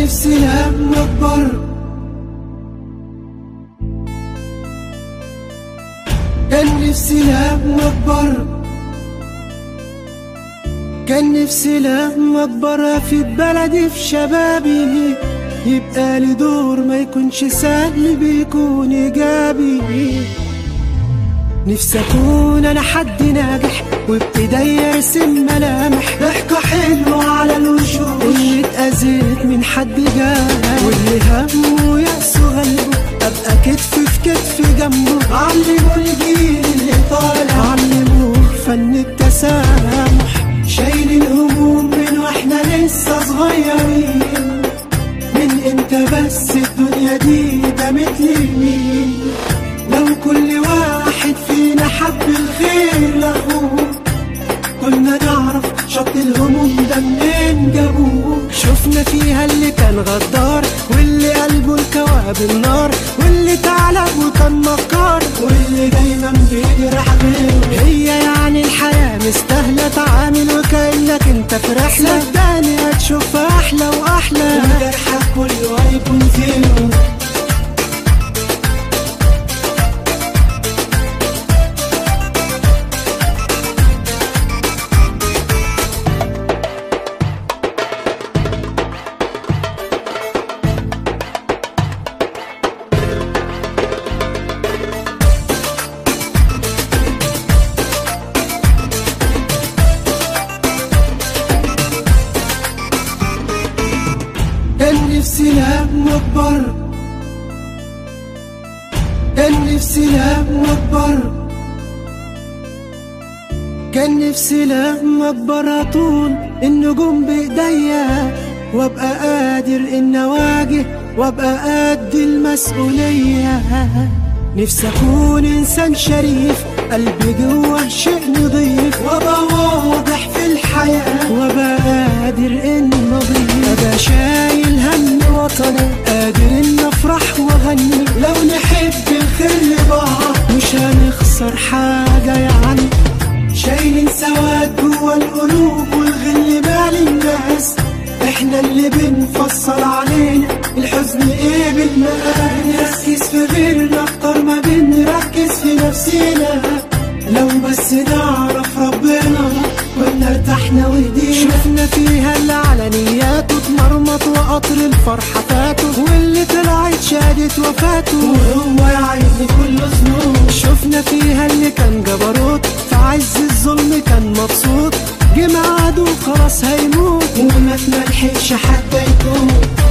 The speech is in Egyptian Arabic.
نفسي لما اكبر كان نفسي لما اكبر كان نفسي لما اكبر افيد بلدي في شبابي يبقى لي دور ما يكونش سهل بيكون ايجابي نفسي اكون انا حد ناجح وابتدي ارسم ملامح ضحكة حلوة على الوشوش اللي اتأذيت من حد جاه واللي همه يأس غلبه ابقى كتف في كتف جنبه علموا الجيل اللي طالع علموه فن التسامح شايل الهموم من واحنا لسه صغيرين من امتى بس الدنيا دي دامت لمين لو كل واحد فينا حب الخير لاخوه كنا نعرف شط الهموم ده منين جابوه شفنا فيها اللي كان غدار واللي قلبه الكواب النار واللي تعلق وكان مكار واللي دايما بيجرح غيره هي يعني الحياة مستاهلة تعامل وكأنك انت في رحلة صدقني هتشوف أحلى وأحلى وجرحك كله هيكون زيرو كان نفسي لما اكبر كان نفسي لما اكبر كان نفسي لما اكبر اطول النجوم بايديا وابقى قادر ان اواجه وابقى قد المسؤوليه نفسي اكون انسان شريف قلبي جوه شيء نضيف وابقى واضح في الحياه وابقى قادر ان اضيف ابقى شايل هم وطني قادر ان افرح واغني لو نحب الخير لبعض مش هنخسر حاجه يعني شايلين سواد جوا القلوب والغل مال الناس احنا اللي بنفصل علينا الحزن ايه بالمقام نركز في غيرنا اكتر ما بنركز في نفسنا لو بس نعرف ربنا كنا ارتحنا وهدينا شفنا فيها اللي على نياته اتمرمط وقطر الفرحة فاته واللي طلعت شهادة وفاته وهو يا عيني كله ذنوب شفنا فيها اللي كان جبروت في عز الظلم كان مبسوط جه ميعاده خلاص هيموت وما ملحقش حتى يكون